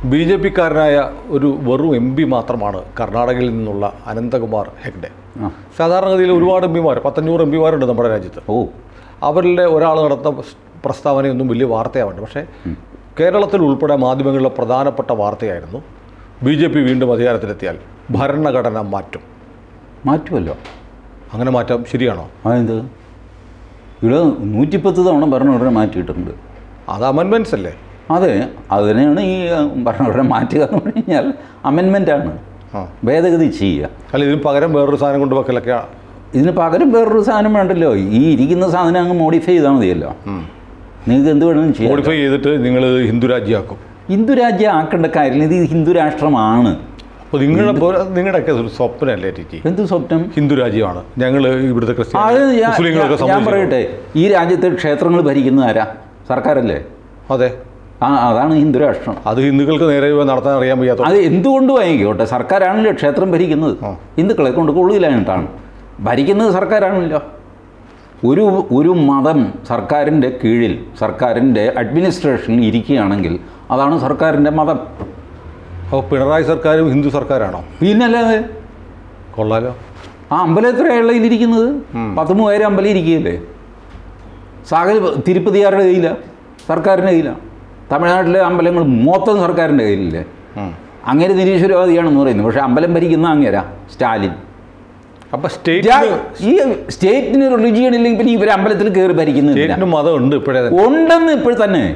B J പിക്കാരനായ ഒരു വെറും M P മാത്രമാണ് കർണാടകയിൽ നിന്നുള്ള അനന്തകുമാർ ഹെഗ്ഡെ ആ സാധാരണഗതിയിൽ ഒരുപാട് എം പിമാർ പത്തഞ്ഞൂറ് എം പിമാരുണ്ട് നമ്മുടെ രാജ്യത്ത് ഓ അവരിലെ ഒരാൾ നടത്തുന്ന പ്രസ്താവനയൊന്നും വലിയ വാർത്തയാവുണ്ട് പക്ഷേ കേരളത്തിൽ ഉൾപ്പെടെ മാധ്യമങ്ങളിലെ പ്രധാനപ്പെട്ട വാർത്തയായിരുന്നു ബി ജെ പി വീണ്ടും അധികാരത്തിലെത്തിയാൽ ഭരണഘടന മാറ്റും മാറ്റുമല്ലോ അങ്ങനെ മാറ്റാം ശരിയാണോ അതെന്ത് ഇവിടെ നൂറ്റിപ്പത്ത് തവണ ഭരണഘടന മാറ്റിയിട്ടുണ്ട് അത് അമെൻമെൻറ്റ്സ് അല്ലേ അതെ അതിനെയാണ് ഈ അഹ്, ഭരണഘടന മാറ്റുക എന്ന് പറഞ്ഞു കഴിഞ്ഞാൽ അമെൻമെൻ്റാണ് ആ ഭേദഗതി ചെയ്യുക അല്ല ഇതിന് പകരം വേറൊരു സാധനം കൊണ്ട് വെക്കലൊക്കെ ഇതിന് പകരം വേറൊരു സാധനം വേണ്ടല്ലോ ഈ ഇരിക്കുന്ന സാധനം അങ്ങ് മോഡിഫൈ ചെയ്താൽ മതിയല്ലോ നിങ്ങൾക്ക് എന്ത് വേണമെങ്കിലും ചെയ്യാം മോഡിഫൈ ചെയ്തിട്ട് നിങ്ങൾ ഹിന്ദു രാജ്യമാക്കും ഹിന്ദു രാജ്യം ആക്കേണ്ട കാര്യമില്ല ഇത് ഹിന്ദു രാഷ്ട്രമാണ് അപ്പോൾ നിങ്ങളുടെ പോലെ നിങ്ങളുടെയൊക്കെ ഒരു സ്വപ്നമല്ലേ ടിറ്റി എന്ത് സ്വപ്നം ഹിന്ദു രാജ്യമാണ് ഞങ്ങൾ ഇവിടുത്തെ ക്രിസ്ത്യൻ അത് ഞാൻ- മുസ്ലിങ്ങളൊക്കെ ഞാൻ- ഞാൻ സമ്മതിച്ചു പറയട്ടെ ഈ രാജ്യത്തെ ക്ഷേത്രങ്ങൾ ഭരിക്കുന്ന ആരാ സർക്കാരല്ലേ അതെ ആ അതാണ് ഹിന്ദു രാഷ്ട്രം അത് ഹിന്ദുക്കൾക്ക് നേരെ നടത്താൻ അറിയാൻ വയ്യാത്ത അത് എന്തുകൊണ്ട് വാങ്ങിക്കോട്ടെ സർക്കാരാണല്ലോ ക്ഷേത്രം ഭരിക്കുന്നത് ആ. ഹിന്ദുക്കളെ കൊണ്ട് കൊള്ളില്ലായിട്ടാണ് ഭരിക്കുന്നത് സർക്കാരാണല്ലോ ഒരു ഒരു മതം സർക്കാരിൻ്റെ കീഴിൽ സർക്കാരിൻ്റെ അഡ്മിനിസ്ട്രേഷനിൽ ഇരിക്കുകയാണെങ്കിൽ അതാണ് സർക്കാരിൻ്റെ മതം അപ്പോൾ പിണറായി സർക്കാരും ഹിന്ദു സർക്കാരാണോ പിന്നല്ലാതെ കൊള്ളാലോ ആ അമ്പലം എത്രയുള്ള ഇതിരിക്കുന്നത് പത്ത് മൂവായിരം അമ്പലം ഇരിക്കുകയല്ലേ സാഗര തിരുപ്പതിയാരുടെ കയ്യിലാണ് സർക്കാരിൻ്റെ കയ്യിലാണ് തമിഴ്നാട്ടിലെ അമ്പലങ്ങൾ മൊത്തം സർക്കാരിൻ്റെ കയ്യിലില്ലേ അങ്ങനെ നിരീശ്വരവാദിയാണെന്ന് പറയുന്നത് പക്ഷേ അമ്പലം ഭരിക്കുന്ന അങ്ങേരാ സ്റ്റാലിൻ അപ്പൊ സ്റ്റേറ്റ് രാ- ഈ സ്റ്റേറ്റിന് റിലിജിയൻ ഇല്ലെങ്കിൽ പിന്നെ ഇവർ അമ്പലത്തിൽ കയറി ഭരിക്കുന്നില്ല സ്റ്റേറ്റിന് മതം ഉണ്ട് ഇപ്പോഴേ തന്നെ ഉണ്ടെന്ന് ഇപ്പോൾ തന്നെ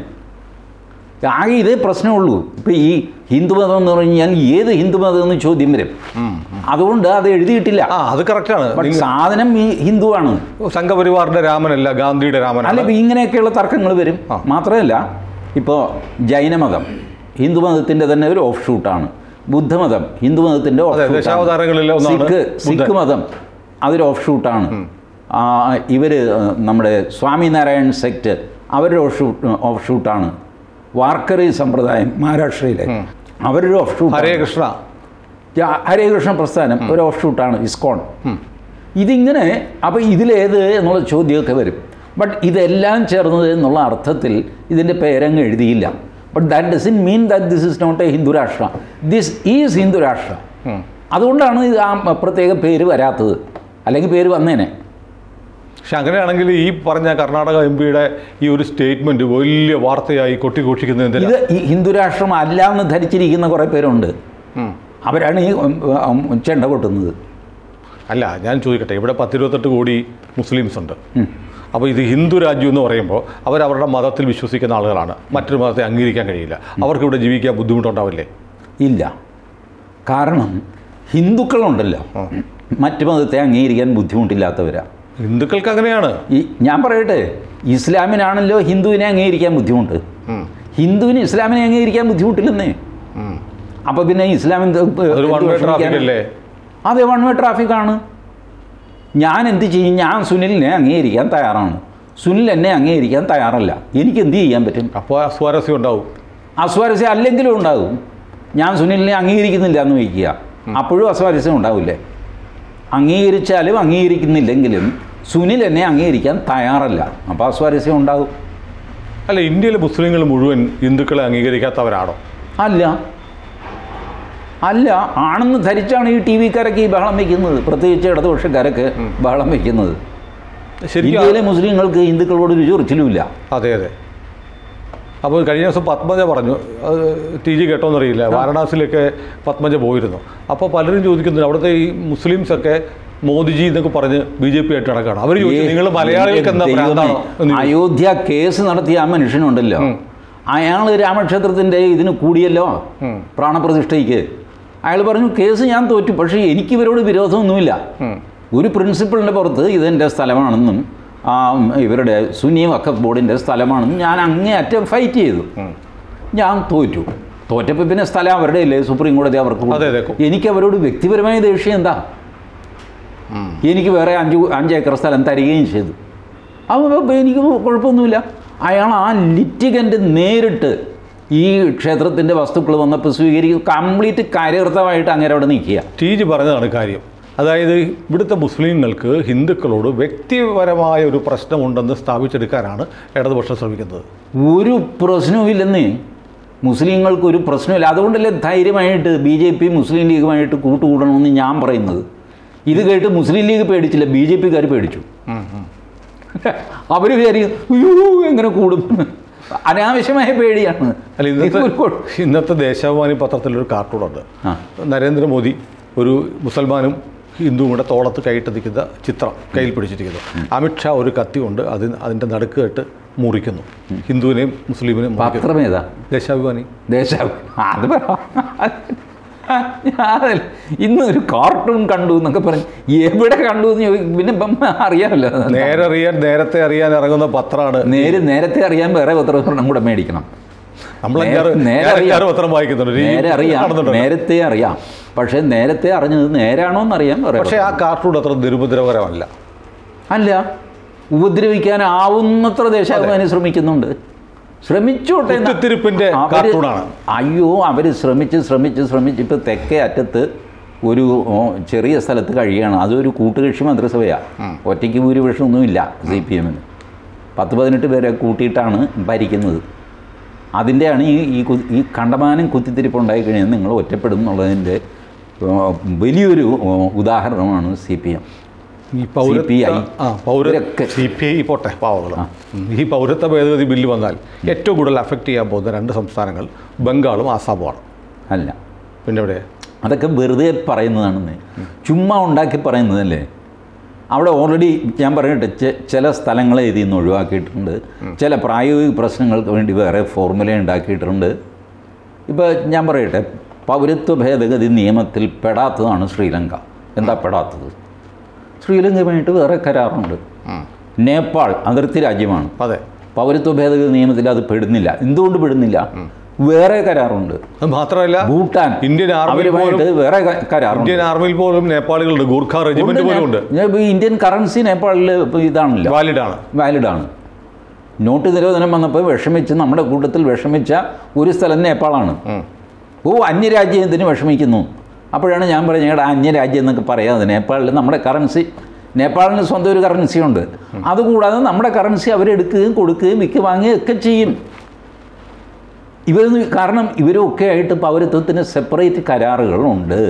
ആകെ ഇതേ പ്രശ്നമുള്ളൂ ഇപ്പം ഈ ഹിന്ദുമതം എന്ന് പറഞ്ഞു കഴിഞ്ഞാൽ ഏത് ഹിന്ദുമതം എന്ന് ചോദ്യം വരും അതുകൊണ്ട് അത് എഴുതിയിട്ടില്ല ആ അത് കറക്റ്റാണ് ബട്ട് സാധനം ഈ ഹിന്ദുവാണ് സംഘപരിവാറിന്റെ രാമനല്ല ഗാന്ധിയുടെ അല്ല രാമനാണ് ഇപ്പം ഇങ്ങനെയൊക്കെയുള്ള തർക്കങ്ങൾ വരും ആ. മാത്രമല്ല ഇപ്പോൾ ജൈനമതം ഹിന്ദുമതത്തിൻ്റെ തന്നെ ഒരു ഓഫ് ഷൂട്ടാണ് ബുദ്ധമതം ഹിന്ദുമതത്തിൻ്റെ അതെ, ദശാവതാരങ്ങളിൽ ഒന്നാണ് സിഖ് ബുദ്ധൻ. സിഖ് മതം അതൊരു ഓഫ് ഷൂട്ടാണ് ഇവർ നമ്മുടെ സ്വാമിനാരായൺ സെക്ട് അവരുടെ ഓഫ് ഷൂട്ട് ഓഫ് ഷൂട്ടാണ് വാർക്കറി സമ്പ്രദായം മഹാരാഷ്ട്രയിലെ അവരൊരു ഓഫ് ഷൂട്ട് ഹരേ കൃഷ്ണ ഹരേ കൃഷ്ണ പ്രസ്ഥാനം ഒരു ഓഫ് ഷൂട്ടാണ് ഇസ്കോൺ ഇതിങ്ങനെ അപ്പോൾ ഇതിലേത് എന്നുള്ള ചോദ്യമൊക്കെ വരും ബട്ട് ഇതെല്ലാം ചേർന്നത് എന്നുള്ള അർത്ഥത്തിൽ ഇതിൻ്റെ പേരങ്ങ് എഴുതിയില്ല but that doesn't mean that this is not a Hindu Rashtra this is Hindu രാഷ്ട്ര അതുകൊണ്ടാണ് ഇത് ആ പ്രത്യേക പേര് വരാത്തത് അല്ലെങ്കിൽ പേര് വന്നേനെ പക്ഷെ അങ്ങനെയാണെങ്കിൽ ഈ പറഞ്ഞ കർണാടക എം പിയുടെ ഈ ഒരു സ്റ്റേറ്റ്മെന്റ് വലിയ വാർത്തയായി കൊട്ടിഘോഷിക്കുന്നത് എന്തിനാ ഇത് ഈ ഹിന്ദു രാഷ്ട്രം അല്ല എന്ന് ധരിച്ചിരിക്കുന്ന കുറേ പേരുണ്ട് ഉം. അവരാണ് ഈ ഉം, ഉം, ചെണ്ട കൊട്ടുന്നത് അല്ല ഞാൻ ചോദിക്കട്ടെ ഇവിടെ പത്തിരുപത്തെട്ട് കോടി മുസ്ലിംസ് ഉണ്ട് അപ്പോൾ ഇത് ഹിന്ദു രാജ്യം എന്ന് പറയുമ്പോൾ അവർ അവരുടെ മതത്തിൽ വിശ്വസിക്കുന്ന ആളുകളാണ് മറ്റൊരു മതത്തെ അംഗീകരിക്കാൻ കഴിയില്ല അവർക്ക് ഇവിടെ ജീവിക്കാൻ ബുദ്ധിമുട്ടുണ്ടാവില്ലേ ഇല്ല കാരണം ഹിന്ദുക്കളുണ്ടല്ലോ മറ്റു മതത്തെ അംഗീകരിക്കാൻ ബുദ്ധിമുട്ടില്ലാത്തവരാ ഹിന്ദുക്കൾക്ക് അങ്ങനെയാണ് ഈ ഞാൻ പറയട്ടെ ഇസ്ലാമിനാണല്ലോ ഹിന്ദുവിനെ അംഗീകരിക്കാൻ ബുദ്ധിമുട്ട് ഉം. ഹിന്ദുവിന് ഇസ്ലാമിനെ അംഗീകരിക്കാൻ ബുദ്ധിമുട്ടില്ലെന്നേ ഉം. അപ്പോൾ പിന്നെ ഇസ്ലാം എന്ത് അതൊരു one way എന്ത് traffic വിഷമിക്കാനാ? അല്ലേ? അതെ വൺ വേ ട്രാഫിക്കാണ് ഞാൻ എന്ത് ചെയ്യും ഞാൻ സുനിലിനെ അംഗീകരിക്കാൻ തയ്യാറാണ് സുനിൽ എന്നെ അംഗീകരിക്കാൻ തയ്യാറല്ല എനിക്ക് എന്ത് ചെയ്യാൻ പറ്റും അപ്പോൾ സ്വാരസ്യം ഉണ്ടാവും അസ്വാരസ്യം അല്ലെങ്കിലും ഉണ്ടാകും ഞാൻ സുനിലിനെ അംഗീകരിക്കുന്നില്ല എന്ന് വയ്ക്കുക അപ്പോഴും അസ്വാരസ്യം ഉണ്ടാവില്ലേ അംഗീകരിച്ചാലും അംഗീകരിക്കുന്നില്ലെങ്കിലും സുനിൽ എന്നെ അംഗീകരിക്കാൻ തയ്യാറല്ല അപ്പോൾ അസ്വാരസ്യം ഉണ്ടാകും അല്ല ഇന്ത്യയിലെ മുസ്ലിങ്ങൾ മുഴുവൻ ഹിന്ദുക്കളെ അംഗീകരിക്കാത്തവരാണോ അല്ല അല്ല ആണെന്ന് ധരിച്ചാണ് ഈ ടി വിക്കാരൊക്കെ ഈ ബഹളം വയ്ക്കുന്നത് പ്രത്യേകിച്ച് ഇടതുപക്ഷക്കാരൊക്കെ ബഹളം വയ്ക്കുന്നത് ശരിക്കും ഇന്ത്യയിലെ മുസ്ലിങ്ങൾക്ക് ഹിന്ദുക്കളോട് ഒരു ചൊറിച്ചിലുമില്ല അതെ അതെ അപ്പോൾ കഴിഞ്ഞ ദിവസം പത്മജ പറഞ്ഞു അത് ടി ജി കേട്ടോന്നറിയില്ല വാരണാസിയിലൊക്കെ പത്മജ പോയിരുന്നു അപ്പോൾ പലരും ചോദിക്കുന്നുണ്ട് അവിടുത്തെ ഈ മുസ്ലിംസൊക്കെ മോദിജി എന്നൊക്കെ പറഞ്ഞ് ബി ജെ പി ആയിട്ട് നടക്കുകയാണ് അവർ ചോദിച്ചു നിങ്ങൾ മലയാളികൾക്ക് എന്താ ദൈവമേ, ഭ്രാന്താണോ എന്ന് ചോദിച്ചു. അയോധ്യ കേസ് നടത്തിയ ആ മനുഷ്യനുണ്ടല്ലോ അയാൾ രാമക്ഷേത്രത്തിൻ്റെ ഇതിന് കൂടിയല്ലോ ഉം. പ്രാണപ്രതിഷ്ഠയ്ക്ക് അയാൾ പറഞ്ഞു കേസ് ഞാൻ തോറ്റു പക്ഷേ എനിക്ക് ഇവരോട് വിരോധമൊന്നുമില്ല ഉം. ഒരു പ്രിൻസിപ്പളിൻ്റെ പുറത്ത് ഇതെൻ്റെ സ്ഥലമാണെന്നും ആ, ഇവരുടെ സുന്നി വഖഫ് ബോർഡിൻ്റെ സ്ഥലമാണെന്നും ഞാൻ അങ്ങേയറ്റം ഫൈറ്റ് ചെയ്തു ഉം. ഞാൻ തോറ്റു തോറ്റപ്പോൾ പിന്നെ സ്ഥലം അവരുടെ അല്ലേ സുപ്രീം കോടതി അവർക്ക് കൊടുത്തു. അതെ, അതെ. എനിക്ക് അവരോട് വ്യക്തിപരമായ ദേഷ്യം എന്താ ഉം. എനിക്ക് വേറെ അഞ്ച് അഞ്ച് ഏക്കർ സ്ഥലം തരികയും ചെയ്തു അപ്പോൾ എനിക്ക് കുഴപ്പമൊന്നുമില്ല അയാൾ ആ ലിറ്റിഗൻ്റ് നേരിട്ട് ഈ ക്ഷേത്രത്തിൻ്റെ വസ്തുക്കൾ വന്നപ്പോൾ സ്വീകരിക്കും കംപ്ലീറ്റ് കാര്യകൃതമായിട്ട് അങ്ങനെ അവിടെ നിൽക്കുക ടി ജി പറഞ്ഞതാണ് കാര്യം അതായത് ഇവിടുത്തെ മുസ്ലിങ്ങൾക്ക് ഹിന്ദുക്കളോട് വ്യക്തിപരമായ ഒരു പ്രശ്നമുണ്ടെന്ന് സ്ഥാപിച്ചെടുക്കാനാണ് ഇടതുപക്ഷം ശ്രമിക്കുന്നത് ഒരു പ്രശ്നവും ഇല്ലെന്നേ മുസ്ലിങ്ങൾക്ക് ഒരു പ്രശ്നമില്ല അതുകൊണ്ടല്ലേ ധൈര്യമായിട്ട് ബി ജെ പി മുസ്ലിം ലീഗുമായിട്ട് കൂട്ടുകൂടണമെന്ന് ഞാൻ പറയുന്നത് ഇത് കേട്ട് മുസ്ലിം ലീഗ് പേടിച്ചില്ല ബി ജെ പിക്കാർ പേടിച്ചു അവർ വിചാരിക്കും അയ്യോ എങ്ങനെ കൂടും അനാവശ്യമായ പേടിയാണ് അല്ല ഇന്നത്തെ ഇത് ഒരു- ഇന്നത്തെ ദേശാഭിമാനി പത്രത്തിലൊരു കാർട്ടൂണുണ്ട് ആ. നരേന്ദ്രമോദി ഒരു മുസൽമാനും ഹിന്ദുവും കൂടെ തോളത്ത് കൈയിട്ട് നിൽക്കുന്ന ചിത്രം കയ്യിൽ പിടിച്ചിരിക്കുന്നു അമിത്ഷാ ഒരു കത്തി കൊണ്ട് അതിന് അതിൻ്റെ നടുക്കായിട്ട് മുറിക്കുന്നു ഹിന്ദുവിനെയും മുസ്ലിമിനെയും മുറിക്കുന്നു പത്രം ഏതാ ദേശാഭിമാനി ദേശം അത് പറ ഞാൻ ഇന്നൊരു കാർട്ടൂൺ കണ്ടു എന്നൊക്കെ പറഞ്ഞ് എവിടെ കണ്ടു എന്ന് ചോദിക്കും പിന്നെ ഇപ്പം അറിയാമല്ലോ നേരെ അറിയാൻ നേരത്തെ അറിയാൻ ഇറങ്ങുന്ന പത്രമാണ് നേരെ നേരത്തെ അറിയാൻ വേറെ പത്രം കൂടെ മേടിക്കണം നമ്മൾ നേരെ- അഞ്ചാറ് നേരെ ഞാൻ അറിയാം. അഞ്ചാറ് പത്രം വായിക്കുന്നുണ്ട് ഈ നേരെ അറിയാം കാണുന്നുണ്ട്. നേരത്തെ അറിയാം പക്ഷെ നേരത്തെ അറിഞ്ഞത് നേരാണോ എന്നറിയാൻ വേറെ പക്ഷേ ആ കാർട്ടൂൺ അത്ര നിരുപദ്രവകരമല്ല അല്ല ഉപദ്രവിക്കാനാവുന്നത്ര ദേശാഭിമാനി ശ്രമിക്കുന്നുണ്ട് ശ്രമിച്ചോട്ടെ എന്ന്. കുത്തിത്തിരിപ്പിന്റെ അവര്- കാർട്ടൂണാണ്. അയ്യോ അവർ ശ്രമിച്ച് ശ്രമിച്ച് ശ്രമിച്ച് ഇപ്പോൾ തെക്കേ അറ്റത്ത് ഒരു ഓ, ചെറിയ സ്ഥലത്ത് കഴിയുകയാണ് അതൊരു കൂട്ടുകക്ഷി മന്ത്രിസഭയാണ് ഒറ്റയ്ക്ക് ഭൂരിപക്ഷമൊന്നുമില്ല സി പി എമ്മിന് പത്ത് പതിനെട്ട് പേരെ കൂട്ടിയിട്ടാണ് ഭരിക്കുന്നത് അതിൻ്റെയാണ് ഈ ഈ കു- ഈ കണ്ടമാനം കുത്തിത്തിരിപ്പ് ഉണ്ടായി കഴിഞ്ഞാൽ നിങ്ങൾ ഒറ്റപ്പെടും എന്നുള്ളതിൻ്റെ ഓ, വലിയൊരു ഓ, ഉദാഹരണമാണ് സി പി എം ഈ പൗരത്വ CPI. ആ പൗര ഇവരൊക്കെ. സി പി ഐ പോട്ടെ പാവങ്ങൾ ഈ പൗരത്വ ഭേദഗതി ബില്ല് വന്നാൽ ഏറ്റവും കൂടുതൽ അഫക്റ്റ് ചെയ്യാൻ പോകുന്ന രണ്ട് സംസ്ഥാനങ്ങൾ ബംഗാളും ആസാമുമാണ് അല്ല പിന്നെ എവിടെ അതൊക്കെ വെറുതെ പറയുന്നതാണെന്ന് ചുമ്മാ ഉണ്ടാക്കി പറയുന്നതല്ലേ അവിടെ ഓൾറെഡി ഞാൻ പറയട്ടെ ചെ- ചില സ്ഥലങ്ങളെ ഇതിൽ നിന്ന് ഒഴിവാക്കിയിട്ടുണ്ട് ചില പ്രായോഗിക പ്രശ്നങ്ങൾക്ക് വേണ്ടി വേറെ ഫോർമുല ഉണ്ടാക്കിയിട്ടുണ്ട് ഇപ്പോൾ ഞാൻ പറയട്ടെ പൗരത്വ ഭേദഗതി നിയമത്തിൽ പെടാത്തതാണ് ശ്രീലങ്ക എന്താ പെടാത്തത് ശ്രീലങ്കയുമായിട്ട് വേറെ കരാറുണ്ട് നേപ്പാൾ അതിർത്തി രാജ്യമാണ് അതെ പൗരത്വ ഭേദഗതി നിയമത്തിൽ അത് പെടുന്നില്ല എന്തുകൊണ്ട് പെടുന്നില്ല വേറെ കരാറുണ്ട് അത് മാത്രമല്ല ഭൂട്ടാൻ ഇന്ത്യൻ ആർമിയിൽ അവരുമായിട്ട് പോലും വേറെ ക- കരാറുണ്ട് ഇന്ത്യൻ ആർമിയിൽ പോലും നേപ്പാളികളുണ്ട് ഗൂർഖ റെജിമെന്റ് പോലും ഉണ്ട് ഞാൻ ഇപ്പൊ ഇന്ത്യൻ കറൻസി നേപ്പാളിൽ ഇപ്പോൾ ഇതാണല്ലോ വാലിഡ് ആണ് വാലിഡാണ് നോട്ട് നിരോധനം വന്നപ്പോൾ വിഷമിച്ച് നമ്മുടെ കൂട്ടത്തിൽ വിഷമിച്ച ഒരു സ്ഥലം നേപ്പാളാണ് ഓ അന്യരാജ്യം എന്തിനു വിഷമിക്കുന്നു അപ്പോഴാണ് ഞാൻ പറഞ്ഞത് ഞങ്ങളുടെ അന്യരാജ്യം എന്നൊക്കെ പറയാതെ നേപ്പാളിൽ നമ്മുടെ കറൻസി നേപ്പാളിന് സ്വന്തം ഒരു കറൻസി ഉണ്ട് അതുകൂടാതെ നമ്മുടെ കറൻസി അവരെടുക്കുകയും കൊടുക്കുകയും വിൽക്കുക വാങ്ങുകയും ഒക്കെ ചെയ്യും ഇവരൊന്നും കാരണം ഇവരൊക്കെ ആയിട്ട് പൗരത്വത്തിന് സെപ്പറേറ്റ് കരാറുകളുണ്ട്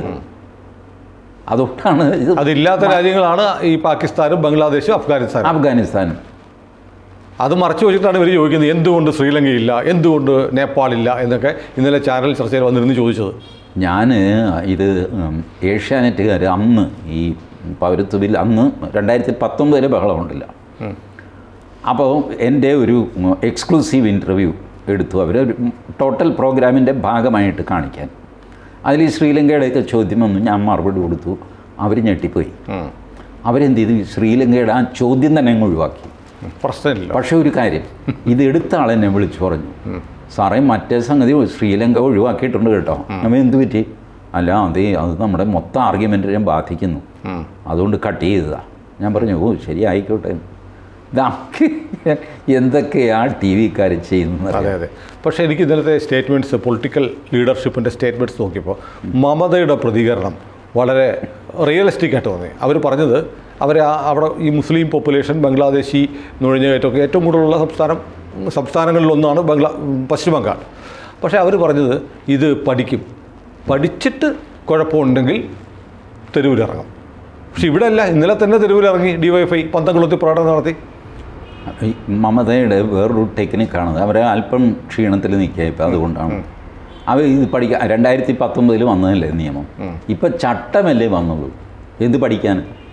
അതുകൊണ്ടാണ് ഇത് അതില്ലാത്ത രാജ്യങ്ങളാണ് ഈ പാകിസ്ഥാനും ബംഗ്ലാദേശും അഫ്ഗാനിസ്ഥാനും അഫ്ഗാനിസ്ഥാൻ അത് മറച്ചു വെച്ചിട്ടാണ് ഇവർ ചോദിക്കുന്നത് എന്തുകൊണ്ട് ശ്രീലങ്കയില്ല എന്തുകൊണ്ട് നേപ്പാളില്ല എന്നൊക്കെ ഇന്നലെ ചാനൽ ചർച്ചയിൽ വന്നിരുന്ന് ചോദിച്ചത് ഞാൻ ഇത് ഉം, ഏഷ്യാനെറ്റുകാർ അന്ന് ഈ പൗരത്വ ബിൽ അന്ന് രണ്ടായിരത്തി പത്തൊമ്പതിലെ ബഹളമുണ്ടില്ല അപ്പോൾ എൻ്റെ ഒരു എക്സ്ക്ലൂസീവ് ഇൻ്റർവ്യൂ എടുത്തു അവർ ഒരു ടോട്ടൽ പ്രോഗ്രാമിൻ്റെ ഭാഗമായിട്ട് കാണിക്കാൻ അതിൽ ഈ ശ്രീലങ്കയുടെയൊക്കെ ചോദ്യം വന്നു ഞാൻ മറുപടി കൊടുത്തു അവർ ഞെട്ടിപ്പോയി അവരെന്ത് ചെയ്തു ഈ ശ്രീലങ്കയുടെ ആ ചോദ്യം തന്നെ അങ്ങ് ഒഴിവാക്കി പ്രശ്നമില്ല പക്ഷേ ഒരു കാര്യം ഇത് എടുത്ത ആളെന്നെ വിളിച്ചു പറഞ്ഞു സാറേ മറ്റേ സംഗതി ശ്രീലങ്ക ഒഴിവാക്കിയിട്ടുണ്ട് കേട്ടോ നമ്മൾ എന്ത് പറ്റി അല്ല അതെ അത് നമ്മുടെ മൊത്തം ആർഗ്യുമെൻറ്റിനെ ബാധിക്കുന്നു അതുകൊണ്ട് കട്ട് ചെയ്തതാ ഞാൻ പറഞ്ഞു ഓ ശരി ആയിക്കോട്ടെ നമുക്ക് എന്തൊക്കെയാ ടി വിക്കാർ ചെയ്യുന്നത് അതെ അതെ പക്ഷേ എനിക്ക് ഇന്നലത്തെ സ്റ്റേറ്റ്മെൻറ്റ്സ് പൊളിറ്റിക്കൽ ലീഡർഷിപ്പിൻ്റെ സ്റ്റേറ്റ്മെൻറ്റ്സ് നോക്കിയപ്പോൾ മമതയുടെ പ്രതികരണം വളരെ റിയലിസ്റ്റിക് ആയിട്ട് തോന്നി അവർ പറഞ്ഞത് അവർ അവിടെ ഈ മുസ്ലിം പോപ്പുലേഷൻ ബംഗ്ലാദേശി നുഴഞ്ഞുകയറ്റമൊക്കെ ഏറ്റവും കൂടുതലുള്ള സംസ്ഥാനം സംസ്ഥാനങ്ങളിലൊന്നാണ് ബംഗ്ലാ പശ്ചിമ ബംഗാൾ പക്ഷേ അവർ പറഞ്ഞത് ഇത് പഠിക്കും പഠിച്ചിട്ട് കുഴപ്പമുണ്ടെങ്കിൽ തെരുവിലിറങ്ങും പക്ഷെ ഇവിടെ അല്ല ഇന്നലെ തന്നെ തെരുവിലിറങ്ങി ഡിവൈഎഫ്ഐ പന്തംകുളത്ത് പ്രകടനം നടത്തി ഈ മമതയുടെ വേറൊരു ടെക്നിക്കാണ് അവരെ അല്പം ക്ഷീണത്തിൽ നിൽക്കുക ഇപ്പം അതുകൊണ്ടാണ് അവർ ഇത് പഠിക്കാൻ രണ്ടായിരത്തി പത്തൊമ്പതിൽ വന്നതല്ലേ നിയമം ഇപ്പം ചട്ടമല്ലേ വന്നുള്ളൂ എന്ത് പഠിക്കാൻ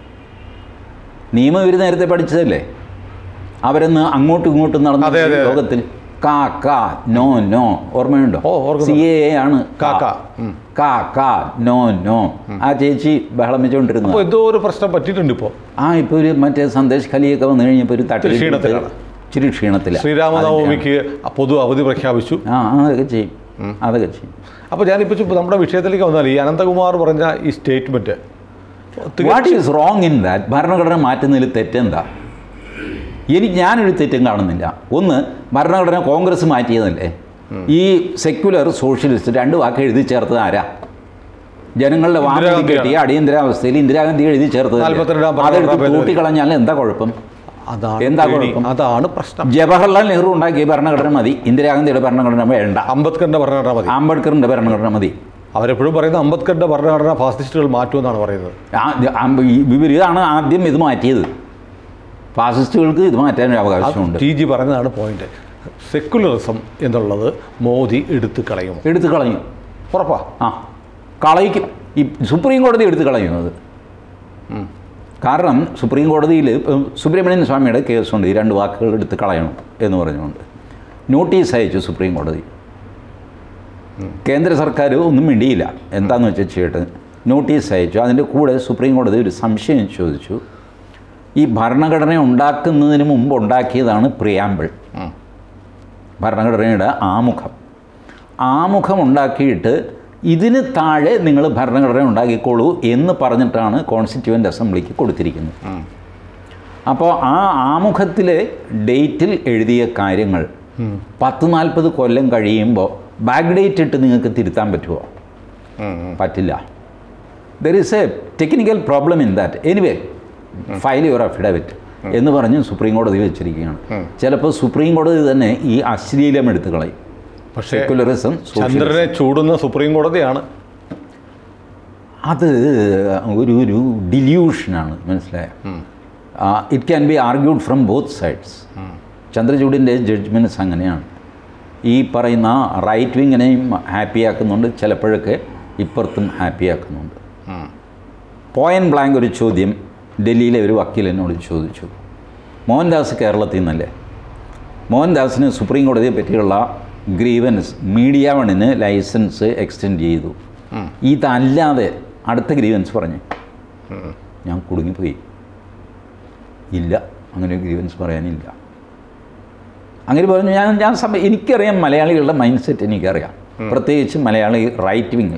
നിയമം ഇവർ നേരത്തെ പഠിച്ചതല്ലേ അവരൊന്ന് അങ്ങോട്ടും ഇങ്ങോട്ടും നടന്ന അതെ, അതെ, അതെ. ലോകത്തിൽ കാ കാ നോ നോ ഓർമ്മയുണ്ടോ ഓ, ഓർക്കുന്നു. സി എ ആണ് കാ, കാ. ഉം. കാ കാ നോ നോ ആ ചേച്ചി ബഹളം വെച്ചുകൊണ്ടിരുന്നത് അപ്പോൾ എന്തോ ഒരു പ്രശ്നം പറ്റിയിട്ടുണ്ട് ഇപ്പോൾ ആ ഇപ്പോൾ ഒരു മറ്റേ സന്ദേശ് ഖലിയൊക്കെ വന്നു കഴിഞ്ഞപ്പോൾ ഒരു തട്ടിൽ ക്ഷീണത്തിലാണ്. ഇച്ചിരി ക്ഷീണത്തില ശ്രീരാമനവമിക്ക് പൊതു അവധി പ്രഖ്യാപിച്ചു ആ ആ, അതൊക്കെ ചെയ്യും അതൊക്കെ ചെയ്യും അപ്പോൾ ഞാനിപ്പോൾ ചുമ്മാ നമ്മുടെ വിഷയത്തിലേക്ക് വന്നാൽ ഈ അനന്തകുമാർ പറഞ്ഞ ഈ statement what is wrong in that ഭരണഘടന മാറ്റുന്നതിൽ തെറ്റെന്താ എനിക്ക് ഞാനൊരു തെറ്റും കാണുന്നില്ല ഒന്ന് ഭരണഘടന കോൺഗ്രസ് മാറ്റിയതല്ലേ ഈ സെക്യുലർ സോഷ്യലിസ്റ്റ് രണ്ട് വാക്ക് എഴുതി ചേർത്തത് ആരാ ജനങ്ങളുടെ വാക്ക് ഇന്ദിരാഗാന്ധിയാണ്. കെട്ടിയ അടിയന്തരാവസ്ഥയിൽ ഇന്ദിരാഗാന്ധി എഴുതി ചേർത്തത് നാൽപ്പത്തിരണ്ടാം അതെടുത്ത് ഭരണഘടനാ ഭേദഗതി. കൂട്ടിക്കളഞ്ഞാൽ എന്താ കുഴപ്പം അതാണ് എന്താ പേടി. കുഴപ്പം? അതാണ് പ്രശ്നം ജവഹർലാൽ നെഹ്റു ഉണ്ടാക്കിയ ഭരണഘടന മതി ഇന്ദിരാഗാന്ധിയുടെ ഭരണഘടന വേണ്ട അംബേദ്കറിന്റെ ഭരണഘടന മതി അംബേദ്കറിൻ്റെ ഭരണഘടന മതി അവരെപ്പോഴും പറയുന്നത് അംബേദ്കറിന്റെ ഭരണഘടന ഫാസിസ്റ്റുകൾ മാറ്റുമെന്നാണ് പറയുന്നത് ആ- ഇത് അമ്പ- ഈ ഇവരാണ് ആദ്യം ഇത് മാറ്റിയത് ഫാസിസ്റ്റുകൾക്ക് ഇത് മാറ്റാൻ ഒരു അവകാശമുണ്ട് ടി ജി പറഞ്ഞതാണ് പോയിന്റ് സെക്കുലറിസം എന്നുള്ളത് മോദി എടുത്തു കളയും എടുത്തു കളയും ഉറപ്പാ ആ കളയിക്കും ഈ സുപ്രീം കോടതി എടുത്തു കളയും അത് കാരണം സുപ്രീം കോടതിയിൽ ഇപ്പം സുബ്രഹ്മണ്യൻ സ്വാമിയുടെ കേസുണ്ട് ഈ രണ്ട് വാക്കുകൾ എടുത്ത് കളയണം എന്ന് പറഞ്ഞുകൊണ്ട് നോട്ടീസ് അയച്ചു സുപ്രീം കോടതി കേന്ദ്ര സർക്കാർ ഒന്നും മിണ്ടിയില്ല എന്താണെന്ന് വെച്ചാൽ ചെയ്യട്ടെ നോട്ടീസ് അയച്ചു അതിൻ്റെ കൂടെ സുപ്രീം കോടതി ഒരു സംശയം ചോദിച്ചു ഈ ഭരണഘടന ഉണ്ടാക്കുന്നതിന് മുമ്പ് ഉണ്ടാക്കിയതാണ് പ്രിയാമ്പിൾ ഭരണഘടനയുടെ ആമുഖം ആമുഖം ഉണ്ടാക്കിയിട്ട് ഇതിന് താഴെ നിങ്ങൾ ഭരണഘടന ഉണ്ടാക്കിക്കോളൂ എന്ന് പറഞ്ഞിട്ടാണ് കോൺസ്റ്റിറ്റ്യൂവൻ്റ് അസംബ്ലിക്ക് കൊടുത്തിരിക്കുന്നത് അപ്പോൾ ആ ആമുഖത്തിലെ ഡേറ്റിൽ എഴുതിയ കാര്യങ്ങൾ പത്ത് നാൽപ്പത് കൊല്ലം കഴിയുമ്പോൾ ബാക്ക് ഡേറ്റ് ഇട്ട് നിങ്ങൾക്ക് തിരുത്താൻ പറ്റുമോ പറ്റില്ല there is a technical problem in that anyway file your affidavit എന്ന് പറഞ്ഞ് സുപ്രീം കോടതി വെച്ചിരിക്കുകയാണ് ചിലപ്പോൾ സുപ്രീം കോടതി തന്നെ ഈ അശ്ലീലം എടുത്തു കളയും പക്ഷേ സെക്കുലറിസം ചന്ദ്രനെ ചൂടുന്ന സുപ്രീം കോടതിയാണ് അത് ഒരു ഒരു ഡില്യൂഷനാണ് മനസ്സിലായ it can be argued from both sides ചന്ദ്രചൂഡിൻ്റെ ജഡ്ജ്മെൻറ്റ്സ് അങ്ങനെയാണ് ഈ പറയുന്ന റൈറ്റ് വിങ്ങിനെയും ഹാപ്പിയാക്കുന്നുണ്ട് ചിലപ്പോഴൊക്കെ ഇപ്പുറത്തും ഹാപ്പിയാക്കുന്നുണ്ട് പോയിന്റ് ബ്ലാങ്ക് ഒരു ചോദ്യം ഡൽഹിയിലെ ഒരു വക്കീൽ എന്നോട് ചോദിച്ചു മോഹൻദാസ് കേരളത്തിൽ നിന്നല്ലേ മോഹൻദാസിന് സുപ്രീം കോടതിയെ പറ്റിയുള്ള ഗ്രീവൻസ് മീഡിയ വണിന് ലൈസൻസ് എക്സ്റ്റെൻഡ് ചെയ്തു ഇതല്ലാതെ അടുത്ത ഗ്രീവൻസ് പറഞ്ഞു ഞാൻ കുടുങ്ങിപ്പോയി ഇല്ല അങ്ങനെ ഒരു ഗ്രീവൻസ് പറയാനില്ല അങ്ങനെ പറഞ്ഞു ഞാൻ ഞാൻ സമ എനിക്കറിയാം മലയാളികളുടെ മൈൻഡ് സെറ്റ് എനിക്കറിയാം പ്രത്യേകിച്ച് മലയാളി റൈറ്റ് വിങ്ങിൽ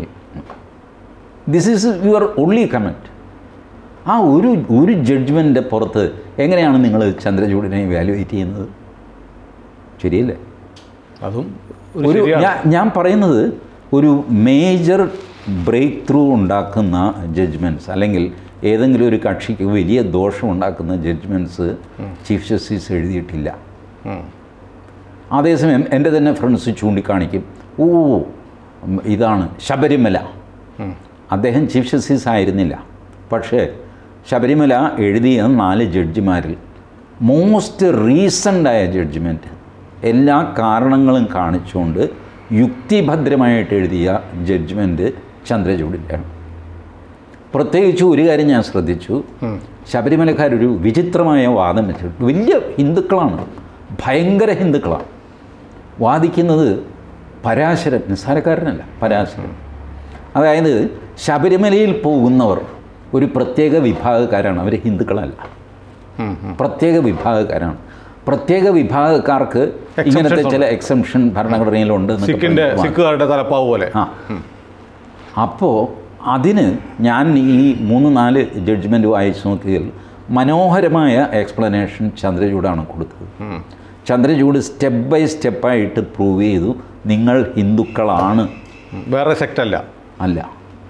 this is your only comment ആ ഒരു ഒരു ജഡ്ജ്മെൻറ്റിൻ്റെ പുറത്ത് എങ്ങനെയാണ് നിങ്ങൾ ചന്ദ്രചൂഡിനെ വാലുവേറ്റ് ചെയ്യുന്നത് ശരിയല്ലേ അതും ഒരു ഒരു ശരിയാണ്. ഞാൻ ഞാൻ പറയുന്നത് ഒരു മേജർ ബ്രേക്ക് ത്രൂ ഉണ്ടാക്കുന്ന ജഡ്ജ്മെൻറ്റ്സ് അല്ലെങ്കിൽ ഏതെങ്കിലും ഒരു കക്ഷിക്ക് വലിയ ദോഷം ഉണ്ടാക്കുന്ന ജഡ്ജ്മെൻറ്റ്സ് ചീഫ് ജസ്റ്റിസ് എഴുതിയിട്ടില്ല ഉം. അതേസമയം എൻ്റെ തന്നെ ഫ്രണ്ട്സ് ചൂണ്ടിക്കാണിക്കും ഓ ഉം, ഇതാണ് ശബരിമല അദ്ദേഹം ചീഫ് ജസ്റ്റിസ് ആയിരുന്നില്ല പക്ഷേ ശബരിമല എഴുതിയ നാല് ജഡ്ജിമാരിൽ മോസ്റ്റ് റീസണ്ടായ ജഡ്ജ്മെൻറ്റ് എല്ലാ കാരണങ്ങളും കാണിച്ചുകൊണ്ട് യുക്തിഭദ്രമായിട്ട് എഴുതിയ ജഡ്ജ്മെൻറ്റ് ചന്ദ്രചൂഡിൻ്റെയാണ് പ്രത്യേകിച്ച് ഒരു കാര്യം ഞാൻ ശ്രദ്ധിച്ചു ശബരിമലക്കാരൊരു വിചിത്രമായ വാദം വെച്ചിട്ട് വലിയ ഹിന്ദുക്കളാണ് ഭയങ്കര ഹിന്ദുക്കളാണ് വാദിക്കുന്നത് പരാശരൻ നിസ്സാരക്കാരനല്ല പരാശരൻ അതായത് ശബരിമലയിൽ പോകുന്നവർ ഒരു പ്രത്യേക വിഭാഗക്കാരാണ് അവർ ഹിന്ദുക്കളല്ല പ്രത്യേക വിഭാഗക്കാരാണ് പ്രത്യേക വിഭാഗക്കാർക്ക് ഇങ്ങനത്തെ ചില എക്സംഷൻ ഭരണഘടനയിലുണ്ട് എന്നൊക്കെ സിക്കിന്റെ പറഞ്ഞ് സിക്കുകാരുടെ തലപ്പാവ് പോലെ ആ അപ്പോൾ അതിന് ഞാൻ ഈ മൂന്ന് നാല് ജഡ്ജ്മെൻറ്റ് വായിച്ചു നോക്കിയാൽ മനോഹരമായ എക്സ്പ്ലനേഷൻ ചന്ദ്രചൂഡാണ് കൊടുത്തത് ചന്ദ്രചൂഡ് സ്റ്റെപ്പ് ബൈ സ്റ്റെപ്പായിട്ട് പ്രൂവ് ചെയ്തു നിങ്ങൾ ഹിന്ദുക്കളാണ് വേറെ സെക്റ്റ് അല്ല അല്ല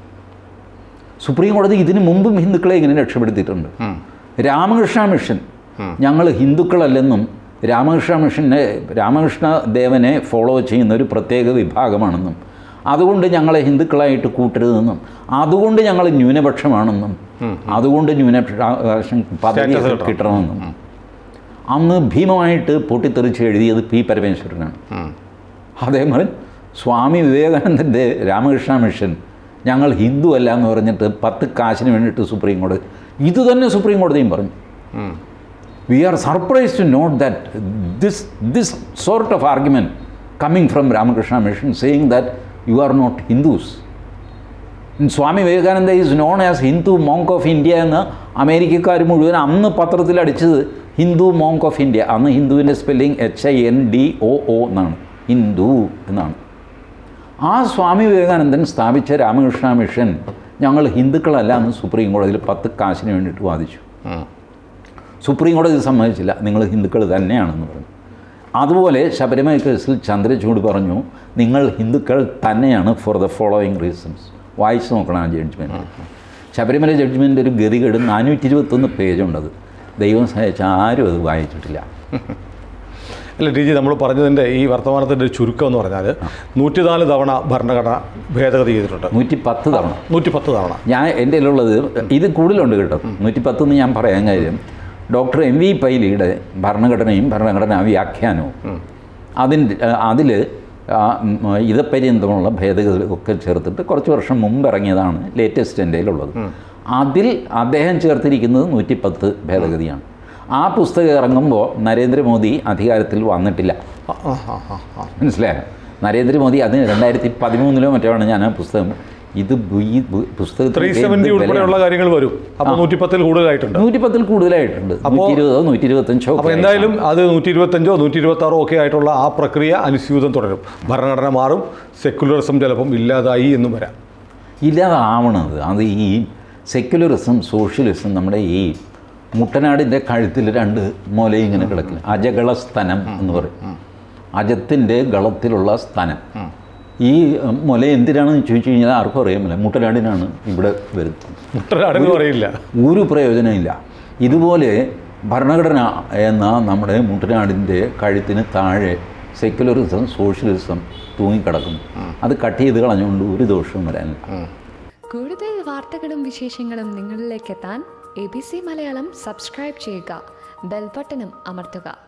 സുപ്രീം കോടതി ഇതിനു മുമ്പും ഹിന്ദുക്കളെ ഇങ്ങനെ രക്ഷപ്പെടുത്തിയിട്ടുണ്ട് രാമകൃഷ്ണ മിഷൻ ഞങ്ങൾ ഹിന്ദുക്കളല്ലെന്നും രാമകൃഷ്ണ മിഷനെ രാമകൃഷ്ണ ദേവനെ ഫോളോ ചെയ്യുന്ന ഒരു പ്രത്യേക വിഭാഗമാണെന്നും അതുകൊണ്ട് ഞങ്ങളെ ഹിന്ദുക്കളായിട്ട് കൂട്ടരുതെന്നും അതുകൊണ്ട് ഞങ്ങൾ ന്യൂനപക്ഷമാണെന്നും അതുകൊണ്ട് ന്യൂനപക്ഷം പദവി Status കിട്ടണം. കിട്ടണമെന്നും അന്ന് ഭീമമായിട്ട് പൊട്ടിത്തെറിച്ച് എഴുതിയത് പി പരമേശ്വരനാണ് അതേപോലെ സ്വാമി വിവേകാനന്ദൻ്റെ രാമകൃഷ്ണ മിഷൻ ഞങ്ങൾ ഹിന്ദു അല്ല എന്ന് പറഞ്ഞിട്ട് പത്ത് കാശിന് വേണ്ടിയിട്ട് സുപ്രീം കോടതി ഇത് തന്നെ സുപ്രീം കോടതിയും പറഞ്ഞു we are surprise to note that this this sort of argument coming from Ramakrishna mission saying that you are not Hindus Swami Vivekananda is known as Hindu monk of India എന്ന് അമേരിക്കക്കാർ മുഴുവൻ അന്ന് പത്രത്തിൽ അടിച്ചത് ഹിന്ദു മോങ്ക് ഓഫ് ഇന്ത്യ അന്ന് ഹിന്ദുവിൻ്റെ spelling H I N D O O എന്നാണ് ഹിന്ദു എന്നാണ് ആ സ്വാമി വിവേകാനന്ദൻ സ്ഥാപിച്ച രാമകൃഷ്ണ മിഷൻ ഞങ്ങൾ ഹിന്ദുക്കളല്ല എന്ന് സുപ്രീം കോടതിയിൽ പത്ത് കാശിന് വേണ്ടിയിട്ട് വാദിച്ചു സുപ്രീം കോടതി സമ്മതിച്ചില്ല നിങ്ങൾ ഹിന്ദുക്കൾ തന്നെയാണെന്ന് പറഞ്ഞു അതുപോലെ ശബരിമല കേസിൽ ചന്ദ്രചൂഡ് പറഞ്ഞു നിങ്ങൾ ഹിന്ദുക്കൾ തന്നെയാണ് ഫോർ ദ ഫോളോയിങ് റീസൺസ് വായിച്ചു നോക്കണം ആ ജഡ്ജ്മെൻറ്റ് ശബരിമല ജഡ്ജ്മെൻ്റ് ഒരു ഗതികേട് നാനൂറ്റി ഇരുപത്തൊന്ന് പേജുണ്ടത് ദൈവം സഹായിച്ച ആരും അത് വായിച്ചിട്ടില്ല അല്ല ടി ജി നമ്മൾ പറഞ്ഞതിൻ്റെ ഈ വർത്തമാനത്തിൻ്റെ ഒരു ചുരുക്കം എന്ന് പറഞ്ഞാൽ നൂറ്റിനാല് തവണ ഭരണഘടന ഭേദഗതി ചെയ്തിട്ടുണ്ട് നൂറ്റി പത്ത് തവണ നൂറ്റി പത്ത് തവണ ഞാൻ എൻ്റെ കയ്യിലുള്ളത് ഇത് കൂടുതലുണ്ട് കേട്ടോ നൂറ്റി പത്തെന്ന് ഞാൻ പറയാൻ കാര്യം ഡോക്ടർ എം വി പൈലിയുടെ ഭരണഘടനയും ഭരണഘടനാ വ്യാഖ്യാനവും അതിൻ്റെ അതിൽ ഇതപര്യന്തമുള്ള ഭേദഗതി ഒക്കെ ചേർത്തിട്ട് കുറച്ച് വർഷം മുമ്പ് ഇറങ്ങിയതാണ് ലേറ്റസ്റ്റ് എൻ്റെ കയ്യിലുള്ളത് അതിൽ അദ്ദേഹം ചേർത്തിരിക്കുന്നത് നൂറ്റി പത്ത് ഭേദഗതിയാണ് ആ പുസ്തകം ഇറങ്ങുമ്പോൾ നരേന്ദ്രമോദി അധികാരത്തിൽ വന്നിട്ടില്ല ആ, ആ, ആ, ആ, ആ. മനസ്സിലായോ നരേന്ദ്രമോദി അതിന് രണ്ടായിരത്തി പതിമൂന്നിലോ മറ്റോ ആണ് ഞാൻ ആ പുസ്തകം ഇത് ബു- ഈ ബു- പുസ്തകത്തിന് ത്രീ സെവൻറ്റി ഉൾപ്പെടെയുള്ള കാര്യങ്ങൾ വരും അപ്പോൾ നൂറ്റിപ്പത്തിൽ കൂടുതലായിട്ടുണ്ട് നൂറ്റി പത്തിൽ കൂടുതലായിട്ടുണ്ട് നൂറ്റി ഇരുപതോ നൂറ്റി ഇരുപത്തഞ്ചോ അപ്പോൾ എന്തായാലും അത് നൂറ്റി ഇരുപത്തഞ്ചോ നൂറ്റി ഇരുപത്താറോ ഒക്കെ ആയിട്ടുള്ള ആ പ്രക്രിയ അനുസ്യൂതം തുടരും ഭരണഘടന മാറും സെക്യുലറിസം ചിലപ്പം ഇല്ലാതായി എന്നും വരാം ഇല്ലാതാവണത് അത് ഈ സെക്യുലറിസം സോഷ്യലിസം നമ്മുടെ ഈ മുട്ടനാടിൻ്റെ കഴുത്തിൽ രണ്ട് മുല ഇങ്ങനെ കിടക്കില്ല അജകള സ്തനം എന്ന് പറയും അജത്തിൻ്റെ ഗളത്തിലുള്ള സ്തനം ഈ ഉം, മുല എന്തിനാണെന്ന് ചോദിച്ചു കഴിഞ്ഞാൽ ആർക്കും അറിയാമില്ല മുട്ടനാടിനാണ് ഇവിടെ വരുന്നത് മുട്ടനാടെന്ന് പറയില്ല ഒരു പ്രയോജനമില്ല ഇതുപോലെ ഭരണഘടന എന്ന നമ്മുടെ മുട്ടനാടിൻ്റെ കഴുത്തിന് താഴെ സെക്യുലറിസം സോഷ്യലിസം തൂങ്ങിക്കിടക്കുന്നു അത് കട്ട് ചെയ്ത് കളഞ്ഞുകൊണ്ട് ഒരു ദോഷവും വരാനില്ല കൂടുതൽ വാർത്തകളും വിശേഷങ്ങളും നിങ്ങളിലേക്ക് എത്താൻ A B C Malayalam subscribe ചെയ്യുക ബെൽബട്ടനും അമർത്തുക